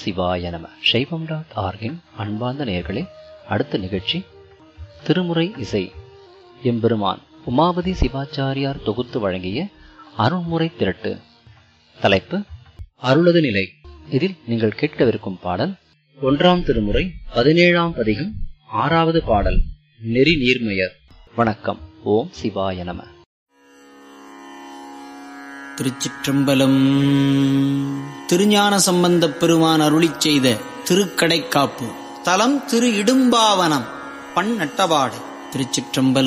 சிவாய நம சைவம் டாட் ஆர்கின் அன்பார்ந்த நேயர்களே அடுத்த நிகழ்ச்சி திருமுறை இசை எம்பெருமான் உமாபதி சிவாச்சாரியார் தொகுத்து வழங்கிய அருண்முறை திரட்டு தலைப்பு அருளது நிலை இதில் நீங்கள் கேட்கவிருக்கும் பாடல் ஒன்றாம் திருமுறை பதினேழாம் பதிகம் ஆறாவது பாடல் நெறி நீர்மையர் வணக்கம் ஓம் சிவாய நம திருச்சிற்றம்பலம் திருஞான சம்பந்தப் பெருமான் அருளிச் செய்த திருக்கடைக்காப்பு தலம் திரு இடும்பாவனம் பண் நட்டபாடை திருச்சிற்றம்பலம்